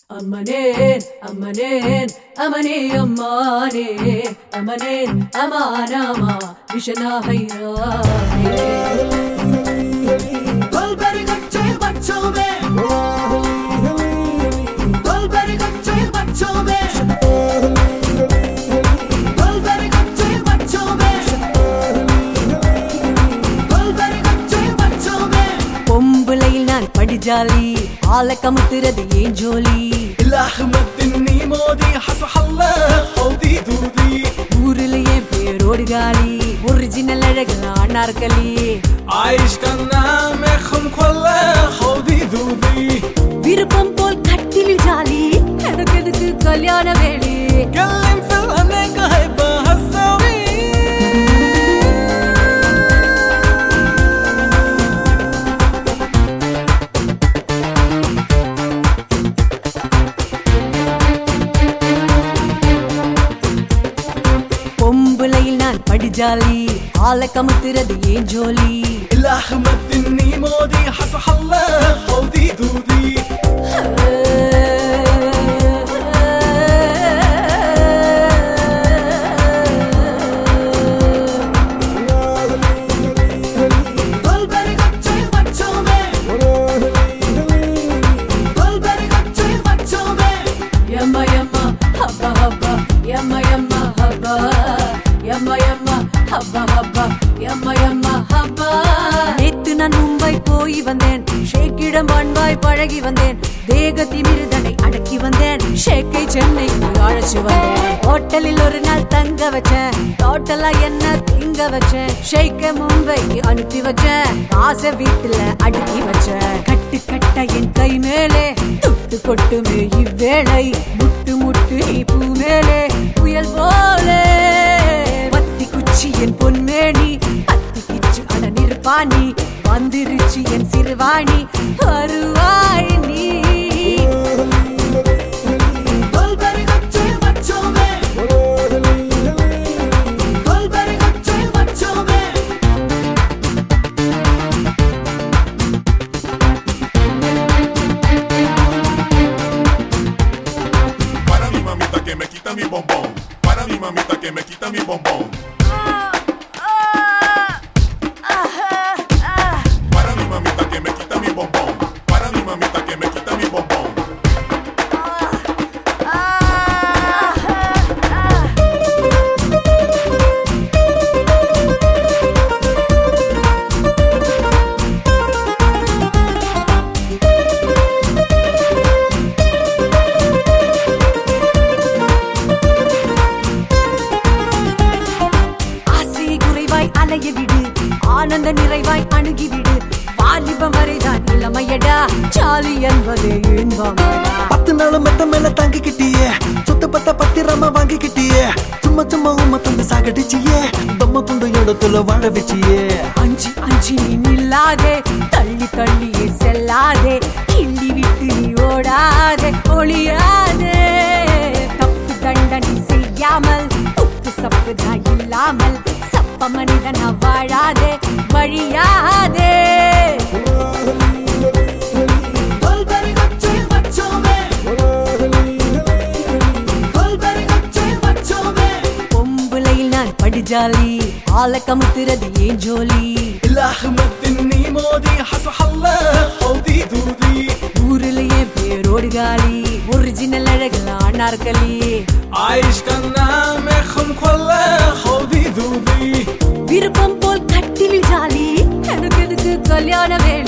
அம்மனேன் அம்மனேன் அமனே அம்மானே அமனேன் அமானாமா விஷனாகைரானே Dolberi gacce bacciome Dolberi gacce bacciome Dolberi gacce bacciome Dolberi gacce bacciome பொம்புலையில் நான் படிஜாலி ஆள கமுத்துறது ஏன் ஜோலி الأحمد إني ماضي حصح الله حوضي دودي ஊருல என் பேரோடு காலி ஒரிஜினல் அழகு அனார்களி عايش كان نعمخم كله حوضي دودي விருப்பம் போல் கட்டிலில் ஜாலி எனக்கு எதுக்கு கல்யாண வேலி كلم في الأمريكا هيبقى هالسوي பொம்புலையில் நான் படிஜாலி ஆள கமுத்துறது ஏன் ஜோலி الأحمد إني ماضي حصح الله حوضي دودي Dolberi gacce bacciome Dolberi gacce bacciome Yamma yamma habba habba yamma yamma habba yamma yamma habba habba yamma yamma habba நேத்து நான் மும்பை போய் வந்தேன் ஷேக்கிடம் அன்பாய் பழகி வந்தேன் தேக திமிருதனை அடக்கி வந்தேன் ஷேக்கை சென்னைக்கு அழைச்சு வந்தேன் ஹோட்டலில் ஒரு நாள் தங்க வச்சேன் டோட்டலா என்ன திங்க வச்சேன் ஷேக்க மும்பைக்கு அனுப்பி வச்சேன் காசை வீட்டுல அடுக்கி வச்சேன் கட்டு கட்ட என் கை மேலே துட்டு கொட்டுமே இவ்வேளை முட்டு முட்டு பூ மேலே புயல் போலே பத்தி குச்சி என் பொன்மேனி அத்தி கிச்சு அட நிற்பாணி வந்துருச்சு என் சிறுவாணி வருவாய் நீ Dolberi gacce bacciome Dolberi gacce bacciome Para mi mamita que me quita mi bombón. Para mi mamita que me quita mi bombón. Para mi mamita que me quita mi bombón. Para mi mamita que me quita mi bombón. ஆசை குறைவாய் அலைய விடு ஆனந்த நிறைவாய் அணுகி விடு வாலிபம் வரைதான் இளமையடா சாலி என்பது இன்பமடா பத்து நாள் மெத்த மேல தாங்கிக்கிட்டியே சொத்து பத்த பத்திரமா வாங்கிக்கிட்டியே சும்மா சும்மா உம்ம துண்டு சாகடிச்சியே தம்ம துண்டு இடத்துல வாழ வச்சியே அஞ்சு அஞ்சு நீ நில்லாதே தள்ளி தள்ளியே செல்லாதே கிள்ளி விட்டு நீ ஓடாதே ஒளியாதே தப்பு தண்டனை செய்யாமல் உப்பு சப்புதா இல்லாமல் சப்ப மனிதனா வாழாதே வழியாதே Dolberi gacce bacciome Dolberi gacce bacciome பொம்புலையில் நான் படிஜாலி ஆள கமுத்துறது ஏன் ஜோலி الأحمد إني ماضي حصح الله حوضي دودي ஊருல என் பேரோடு காலி ஒரிஜினல் அழகுல அனார்களி عايش كان نعمخم كله حوضي دودي விருப்பம் போல் கட்டிலில் ஜாலி எனக்கு எதுக்கு கல்யாண வேலை